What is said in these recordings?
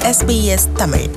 SBS Tamil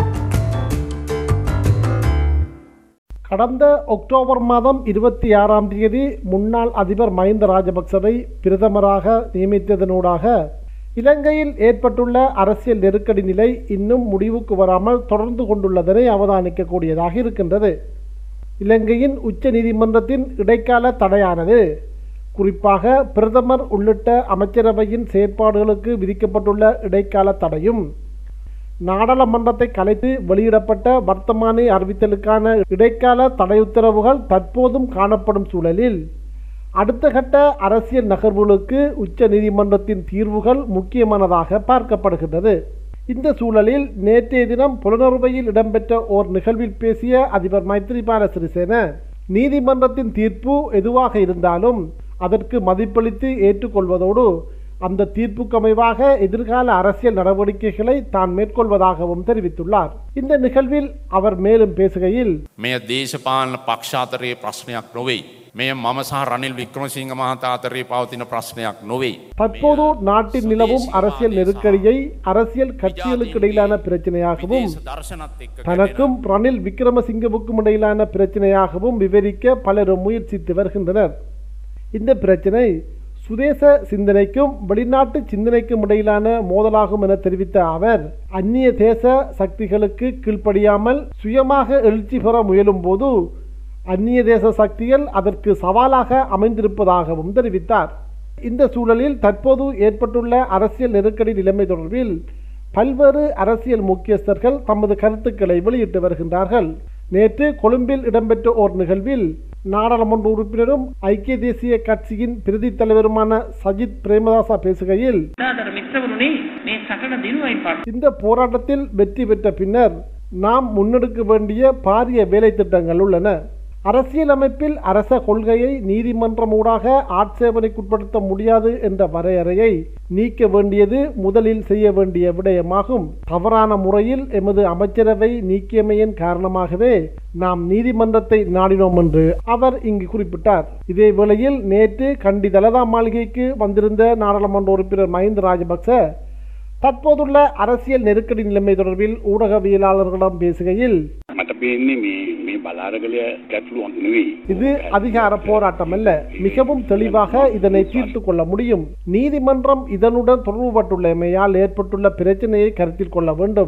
கடந்த October மாதம் இருபத்தி ஆறாம் தேதி முன்னாள் அதிபர் மஹிந்த ராஜபக்சவை பிரதமராக நியமித்ததனூடாக இலங்கையில் ஏற்பட்டுள்ள அரசியல் நெருக்கடி நிலை இன்னும் முடிவுக்கு வராமல் தொடர்ந்து கொண்டுள்ளதனை அவதானிக்கக்கூடியதாக இருக்கின்றது இலங்கையின் உச்ச நீதிமன்றத்தின் இடைக்கால தடையானது குறிப்பாக பிரதமர் உள்ளிட்ட அமைச்சரவையின் செயற்பாடுகளுக்கு விதிக்கப்பட்டுள்ள இடைக்கால தடையும் நாடாளுமன்றத்தை கலைத்து வெளியிடப்பட்ட வர்த்தமானி அறிவித்தலுக்கான இடைக்கால தடை உத்தரவுகள் தற்போதும் காணப்படும் சூழலில் அடுத்த கட்ட அரசியல் நகர்வுகளுக்கு உச்ச நீதிமன்றத்தின் தீர்வுகள் முக்கியமானதாக பார்க்கப்படுகின்றது இந்த சூழலில் நேற்றைய தினம் புலனறுவையில் இடம்பெற்ற ஓர் நிகழ்வில் பேசிய அதிபர் மைத்ரிபால சிறிசேன நீதிமன்றத்தின் தீர்ப்பு எதுவாக இருந்தாலும் அதற்கு மதிப்பளித்து ஏற்றுக்கொள்வதோடு அந்த தீர்ப்புக்கு அமைவாக எதிர்கால அரசியல் நடவடிக்கைகளை தான் மேற்கொள்வதாகவும் தெரிவித்துள்ளார் இந்த நிகழ்வில் அவர் மேலும் பேசுகையில் මෙය දේශපාලන පක්ෂාතරයේ ප්‍රශ්නයක් නොවෙයි. මෙය මම සහ රනිල් වික්‍රමසිංහ මහතා අතරේ පවතින ප්‍රශ්නයක් නොවෙයි. தற்போது நாட்டில் நிலவும் அரசியல் நெருக்கடியை அரசியல் கட்சிகளுக்கு இடையிலான பிரச்சனையாகவும் විදේශ දර්ශනත් එක්ක தனக்கும் ரணில் விக்ரமசிங்கவுக்கும் இடையிலான பிரச்சனையாகவும் விவரிக்க பலரும் முயற்சித்து வருகின்றனர் இந்த பிரச்சனை சுதேச சிந்தனைக்கும் வெளிநாட்டு சிந்தனைக்கும் இடையிலான மோதலாகும் என தெரிவித்த அவர் அந்நிய தேச சக்திகளுக்கு கீழ்ப்படியாமல் சுயமாக எழுச்சி பெற முயலும் போது அந்நிய தேச சக்திகள் அதற்கு சவாலாக அமைந்திருப்பதாகவும் தெரிவித்தார் இந்த சூழலில் தற்போது ஏற்பட்டுள்ள அரசியல் நெருக்கடி நிலைமை தொடர்பில் பல்வேறு அரசியல் முக்கியஸ்தர்கள் தமது கருத்துக்களை வெளியிட்டு வருகின்றார்கள் நேற்று கொழும்பில் இடம்பெற்ற ஓர் நிகழ்வில் நாடாளுமன்ற உறுப்பினரும் ஐக்கிய தேசிய கட்சியின் பிரதி தலைவருமான சஜித் பிரேமதாசா பேசுகையில் දාදර මිත්‍රවරුනි මේ සටන දිනුවයි පත් இந்த போராட்டத்தில் வெற்றி பெற்ற பின்னர் நாம் முன்னெடுக்க வேண்டிய பாரிய வேலை திட்டங்கள் உள்ளன அரசியலமைப்பில் அரச கொள்கையை நீதிமன்றம் ஊடாக ஆட்சேபனைக்குட்படுத்த முடியாது என்ற வரையறையை நீக்க வேண்டியது முதலில் செய்ய வேண்டிய விடயமாகும் தவறான முறையில் எமது அமைச்சரவை நீக்கியமையின் காரணமாகவே நாம் நீதிமன்றத்தை நாடினோம் என்று அவர் இங்கு குறிப்பிட்டார் இதே வேளையில் நேற்று கண்டி தலதா மாளிகைக்கு வந்திருந்த நாடாளுமன்ற உறுப்பினர் மஹிந்த ராஜபக்ச தற்போதுள்ள அரசியல் நெருக்கடி நிலைமை தொடர்பில் ஊடகவியலாளர்களிடம் பேசுகையில் මට පේන්නේ මේ මේ බලාරගලය ගැටලුවක් නෙවෙයි. இது அதிகார போராட்டம் அல்ல மிகவும் தெளிவாக இதனை தீர்த்து கொள்ள முடியும் நீதிமன்றம் இதனுடன் தொடர்புபட்டுள்ளமையால் ஏற்பட்டுள்ள பிரச்சனையை கருத்தில் கொள்ள வேண்டும்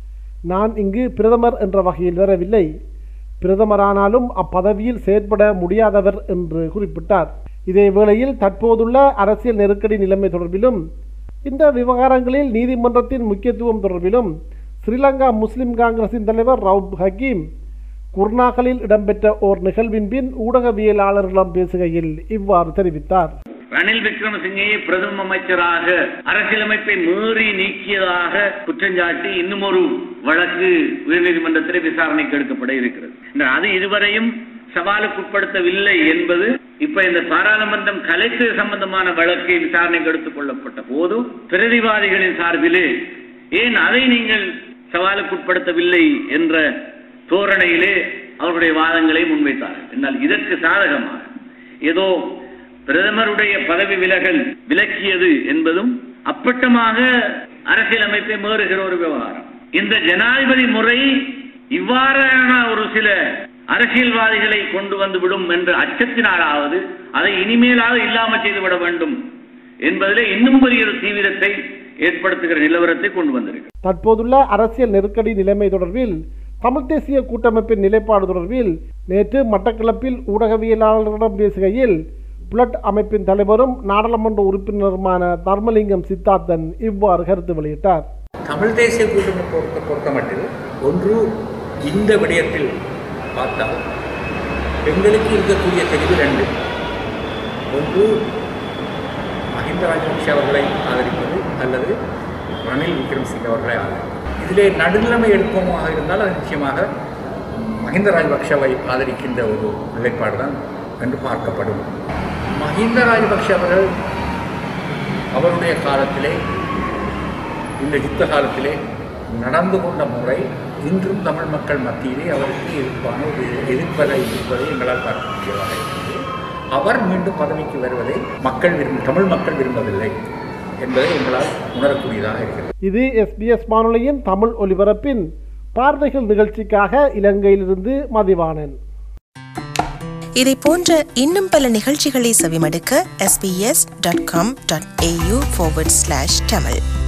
நான் இங்கு பிரதமர் என்ற வகையில் வரவில்லை பிரதமரானாலும் அப்பதவியில் செயற்பட முடியாதவர் என்று குறிப்பிட்டார் இதே வேளையில் தற்போதுள்ள அரசியல் நெருக்கடி நிலைமை தொடர்பிலும் இந்த விவகாரங்களில் நீதிமன்றத்தின் முக்கியத்துவம் தொடர்பிலும் ஸ்ரீலங்கா முஸ்லிம் காங்கிரசின் தலைவர் ரவுப் ஹக்கீம் குர்நாகலில் இடம்பெற்ற ஓர் நிகழ்வின் பின் ஊடகவியலாளர்களிடம் பேசுகையில் இவ்வாறு தெரிவித்தார் ரணில் விக்ரமசிங்கையை பிரதம அமைச்சராக அரசியலமைப்பை மீறி நீக்கியதாக குற்றஞ்சாட்டி இன்னும் ஒரு வழக்கு உயர்நீதிமன்றத்தில் விசாரணைக்கு எடுக்கப்பட இருக்கிறது இந்த அது இதுவரையும் சவாலுக்குட்படுத்தவில்லை என்பது இப்ப இந்த பாராளுமன்றம் கலைத்து சம்பந்தமான வழக்கை விசாரணைக்கு எடுத்துக் கொள்ளப்பட்ட போது பிரதிவாதிகளின் சார்பிலே ஏன் அதை நீங்கள் சவாலுக்குட்படுத்தவில்லை என்ற தோரணையிலே அவருடைய வாதங்களை முன்வைத்தார்கள் என்றால் இதற்கு சாதகமாக ஏதோ பிரதமருடைய பதவி விலகல் விலக்கியது என்பதும் அப்பட்டமாக அரசியலமைப்பை மீறுகிற ஒரு விவகாரம் இந்த ஜனாதிபதி முறை இவ்வாறான ஒரு சில அரசியல்வாதிகளை கொண்டு வந்து விடும் என்ற அச்சத்தினாலாவது அதை இனிமேலாவது இல்லாமல் செய்துவிட வேண்டும் என்பதிலே இன்னும் பெரிய ஒரு தீவிரத்தை ஏற்படுத்துகிற நிலவரத்தை கொண்டு வந்திருக்கு தற்போதுள்ள அரசியல் நெருக்கடி நிலைமை தொடர்பில் தமிழ் தேசிய கூட்டமைப்பின் நிலைப்பாடு தொடர்பில் நேற்று மட்டக்களப்பில் ஊடகவியலாளர்களிடம் பேசுகையில் புலட் அமைப்பின் தலைவரும் நாடாளுமன்ற உறுப்பினருமான தர்மலிங்கம் சித்தார்த்தன் இவ்வாறு கருத்து வெளியிட்டார் தமிழ் தேசிய கூட்டணி பொறுத்த பொறுத்தமட்டில் ஒன்று இந்த விடயத்தில் பார்த்தால் எங்களுக்கு இருக்கக்கூடிய தெளிவு ரெண்டு ஒன்று மஹிந்த ராஜபக்ஷ அவர்களை ஆதரிப்பது அல்லது ரணில் விக்ரம்சிங் அவர்களை ஆதரிப்பது இதிலே நடுநிலைமை எடுப்போமாக இருந்தால் அது நிச்சயமாக மஹிந்த ராஜபக்ஷவை ஆதரிக்கின்ற ஒரு நிலைப்பாடு தான் என்று பார்க்கப்படும் மஹிந்த ராஜபக்ஷ அவர்கள் அவருடைய காலத்திலே இந்த யுத்த காலத்திலே நடந்து கொண்ட முறை இன்றும் தமிழ் மக்கள் மத்தியிலே அவருக்கு எதிர்ப்பான ஒரு எதிர்ப்பதை இருப்பதை எங்களால் பார்க்கக்கூடியதாக இருக்கிறது அவர் மீண்டும் பதவிக்கு வருவதை மக்கள் விரும்ப தமிழ் மக்கள் விரும்பவில்லை என்பதை எங்களால் உணரக்கூடியதாக இருக்கிறது இது எஸ்பிஎஸ் வானொலியின் தமிழ் ஒலிபரப்பின் பார்வைகள் நிகழ்ச்சிக்காக இலங்கையிலிருந்து மதிவானன் இதை போன்ற இன்னும் பல நிகழ்ச்சிகளை செவிமடுக்க sbs.com.au forward slash tamil